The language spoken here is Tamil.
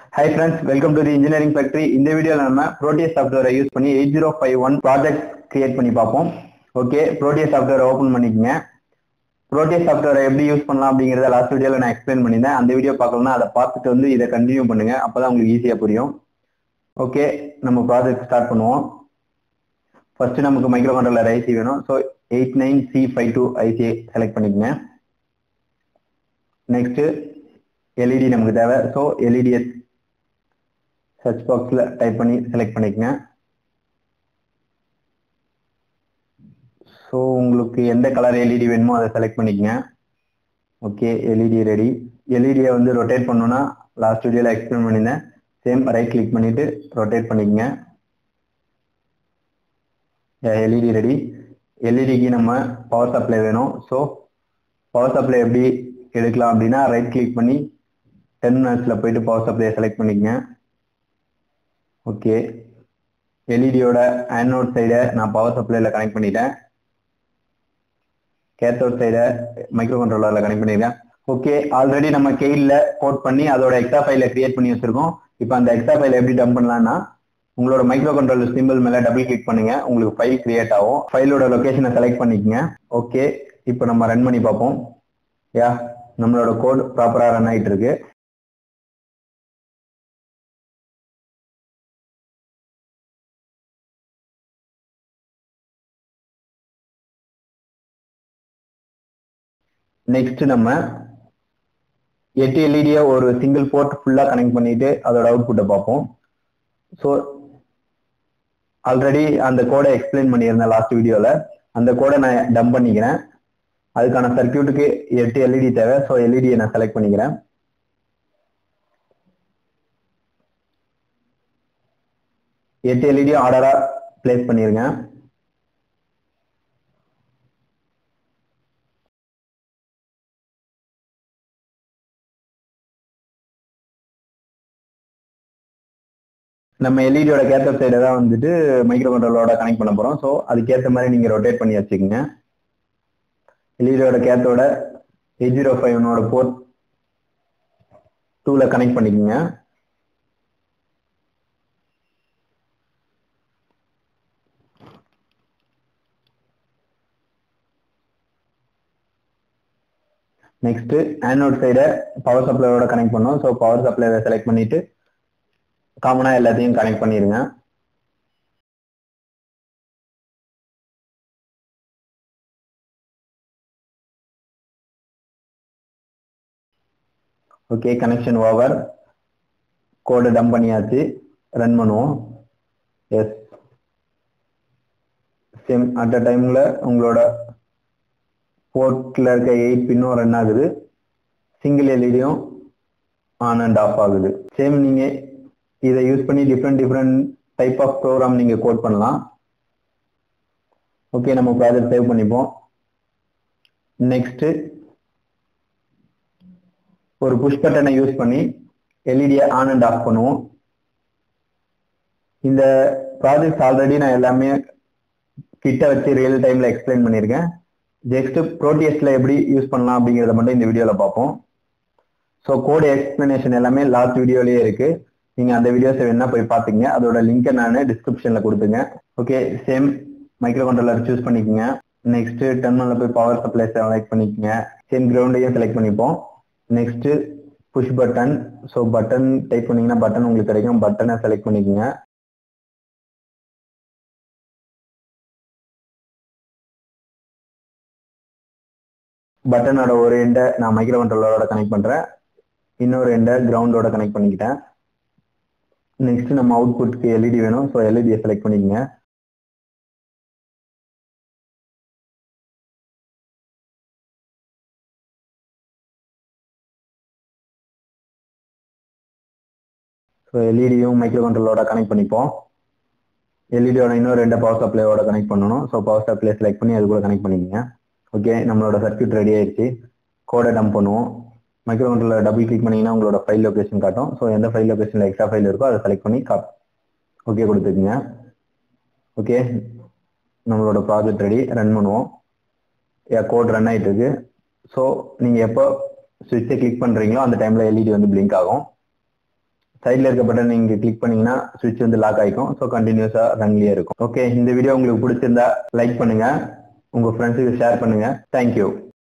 hi friends welcome to the engineering factory இந்த வீடியோவில் நம்ம ப்ரோட்டியஸ் சாஃப்ட்வேரை யூஸ் பண்ணி eight zero five one project create பண்ணி பார்ப்போம் ஓகே ப்ரோட்டியஸ் சாஃப்ட்வேரை ஓப்பன் பண்ணிக்கங்க ப்ரோட்டியஸ் சாஃப்ட்வேரை எப்படி யூஸ் பண்ணலாம் அப்படிங்கிறத லாஸ்ட் வீடியோவில் நான் எக்ஸ்பிளைன் பண்ணியிருந்தேன் அந்த வீடியோ பார்க்கணும்னா அதை பார்த்துட்டு வந்து இதை கண்டினியூ பண்ணுங்க அப்பதான் உங்களுக்கு ஈஸியாக புரியும் ஓகே நம்ம ப்ராஜெக்ட் ஸ்டார்ட் பண்ணுவோம் ஃபர்ஸ்ட் நமக்கு மைக்ரோ கண்ட்ரோலர் ஐசி வேணும் so eight nine C five two IC select பண்ணிக்கங்க நெக்ஸ்ட் எல்இடி நமக்கு தேவை ஸோ எல்இடிஎஸ் சர்ச் பாக்ஸில் டைப் பண்ணி செலக்ட் பண்ணிக்கங்க ஸோ உங்களுக்கு எந்த கலர் எல்இடி வேணுமோ அதை செலக்ட் பண்ணிக்கங்க ஓகே எல்இடி ரெடி எல்இடியை வந்து ரொட்டேட் பண்ணணும்னா லாஸ்ட் வீடியோவில் எக்ஸ்பிளைன் பண்ணியிருந்தேன் சேம் ரைட் கிளிக் பண்ணிட்டு ரொட்டேட் பண்ணிக்கங்க எல்இடி ரெடி எல்இடிக்கு நம்ம பவர் சப்ளை வேணும் ஸோ பவர் சப்ளை எப்படி எடுக்கலாம் அப்படின்னா ரைட் கிளிக் பண்ணி டென் மினிட்ஸில் போயிட்டு பவர் சப்ளையை செலக்ட் பண்ணிக்கங்க ஓகே எல்இடியோட ஆனோட் சைடை நான் பவர் சப்ளைல கனெக்ட் பண்ணிட்டேன் கேத்தோட் சைடை மைக்ரோ கண்ட்ரோலரில் கனெக்ட் பண்ணியிருக்கேன் ஓகே ஆல்ரெடி நம்ம கெயிலில் கோட் பண்ணி அதோட எக்ஸா ஃபைலை கிரியேட் பண்ணி வச்சிருக்கோம் இப்போ அந்த எக்ஸா ஃபைலை எப்படி டம்ப் பண்ணலாம்னா உங்களோட மைக்ரோ கண்ட்ரோலர் சிம்பிள் மேலே டபுள் கிளிக் பண்ணுங்க உங்களுக்கு ஃபைல் கிரியேட் ஆகும் ஃபைலோட லொகேஷனை செலக்ட் பண்ணிக்கங்க ஓகே இப்போ நம்ம ரன் பண்ணி பார்ப்போம் யா நம்மளோட கோட் ப்ராப்பராக ரன் ஆகிட்டு இருக்கு நெக்ஸ்ட் நம்ம எட்டு எல்இடியை ஒரு சிங்கிள் போர்ட் ஃபுல்லா கனெக்ட் பண்ணிட்டு அதோட அவுட்புட்டை பார்ப்போம் ஸோ ஆல்ரெடி அந்த கோடை எக்ஸ்பிளைன் பண்ணியிருந்தேன் லாஸ்ட் வீடியோல அந்த கோடை நான் டம்ப் பண்ணிக்கிறேன் அதுக்கான சர்க்கியூட்டுக்கு எட்டு எல்இடி தேவை ஸோ எல்இடியை நான் செலக்ட் பண்ணிக்கிறேன் எட்டு எல்இடி ஆர்டரா பிளேஸ் பண்ணிருங்க நம்ம எல்இடியோட கேத்தர் சைடை தான் வந்துட்டு மைக்ரோ கண்ட்ரோலரோட கனெக்ட் பண்ண போறோம் ஸோ அதுக்கேற்ற மாதிரி நீங்க ரொட்டேட் பண்ணி வச்சுக்கோங்க எல்இடியோட கேத்தோட எயிட் ஜீரோ ஃபைவ் ஒன்னோட போர்ட் டூல கனெக்ட் பண்ணிக்கோங்க நெக்ஸ்ட் ஆனோட் சைடை பவர் சப்ளையோட கனெக்ட் பண்ணோம் ஸோ பவர் சப்ளையை செலக்ட் பண்ணிட்டு காமனா எல்லாத்தையும் கனெக்ட் பண்ணிருங்க okay connection over code dump பண்ணியாச்சு ரன் பண்ணுவோம் எஸ் சேம் அட் அ டைம்ல உங்களோட போர்ட்ல இருக்க எயிட் பின்னும் ரன் ஆகுது சிங்கிள் எல்இடியும் ஆன் அண்ட் ஆஃப் ஆகுது சேம் நீங்க இதை யூஸ் பண்ணி different different type of program நீங்க கோட் பண்ணலாம் ஓகே நம்ம ப்ராஜெக்ட் சேவ் பண்ணிப்போம் நெக்ஸ்ட் ஒரு புஷ் பட்டனை யூஸ் பண்ணி எல்இடியை ஆன் அண்ட் ஆஃப் பண்ணுவோம் இந்த ப்ராஜெக்ட் ஆல்ரெடி நான் எல்லாமே கிட்ட வச்சு ரியல் டைம்ல எக்ஸ்பிளைன் பண்ணியிருக்கேன் ஜெஸ்ட் ப்ரோட்டியஸ்ல எப்படி யூஸ் பண்ணலாம் அப்படிங்கிறத மட்டும் இந்த வீடியோல பார்ப்போம் ஸோ கோடு எக்ஸ்பிளனேஷன் எல்லாமே லாஸ்ட் வீடியோலயே இருக்கு நீங்க அந்த வீடியோஸ் வேணா போய் பாத்துங்க அதோட லிங்கை நான் டிஸ்கிரிப்ஷன்ல கொடுத்துங்க okay same micro controller choose பண்ணிக்கோங்க நெக்ஸ்ட் டெர்மினல்ல போய் பவர் சப்ளை செலக்ட் பண்ணிக்கோங்க சேம் கிரவுண்டையும் செலக்ட் பண்ணிப்போம் next push button so button type பண்ணீங்கன்னா பட்டன் உங்களுக்கு கிடைக்கும் பட்டனை செலக்ட் பண்ணிக்கோங்க பட்டனோட ஒரு எண்டை நான் மைக்ரோ கண்ட்ரோலரோட கனெக்ட் பண்றேன் இன்னொரு எண்டை கிரவுண்டோட கனெக்ட் பண்ணிக்கிட்டேன் நெக்ஸ்ட் நம்ம அவுட்புட்க்கு எல்இடி வேணும் ஸோ எல்இடியை செலக்ட் பண்ணிக்கங்க ஸோ எல்இடியும் மைக்ரோ கண்ட்ரோலோட கனெக்ட் பண்ணிப்போம் எல்இடியோட இன்னும் ரெண்டு பவர் சப்ளையோட கனெக்ட் பண்ணணும் ஸோ பவர் சப்ளை செலக்ட் பண்ணி அது கூட கனெக்ட் பண்ணிக்கங்க ஓகே நம்மளோட சர்க்கியூட் ரெடி ஆயிடுச்சு கோடை டம்ப் பண்ணுவோம் மைக்ரோ கண்ட்ரோலர் டபுள் கிளிக் பண்ணீங்கன்னா உங்களோட ஃபைல் லொகேஷன் காட்டும் ஸோ எந்த ஃபைல் லொகேஷனில் எக்ஸ்ட்ரா ஃபைல் இருக்கோ அதை செலக்ட் பண்ணி காப் ஓகே கொடுத்துக்குங்க ஓகே நம்மளோட ப்ராஜெக்ட் ரெடி ரன் பண்ணுவோம் கோட் ரன் ஆகிட்டு இருக்கு ஸோ நீங்கள் எப்போ சுவிட்சை கிளிக் பண்ணுறீங்களோ அந்த டைமில் எல்இடி வந்து பிளிங்க் ஆகும் சைட்ல இருக்க பட்டன் நீங்க கிளிக் பண்ணீங்கன்னா சுவிட்ச் வந்து லாக் ஆயிக்கும் ஸோ கண்டினியூஸா ரன்லயே இருக்கும் ஓகே இந்த வீடியோ உங்களுக்கு பிடிச்சிருந்தா லைக் பண்ணுங்க உங்க ஃப்ரெண்ட்ஸுக்கு ஷேர் பண்ணுங்க தேங்க்யூ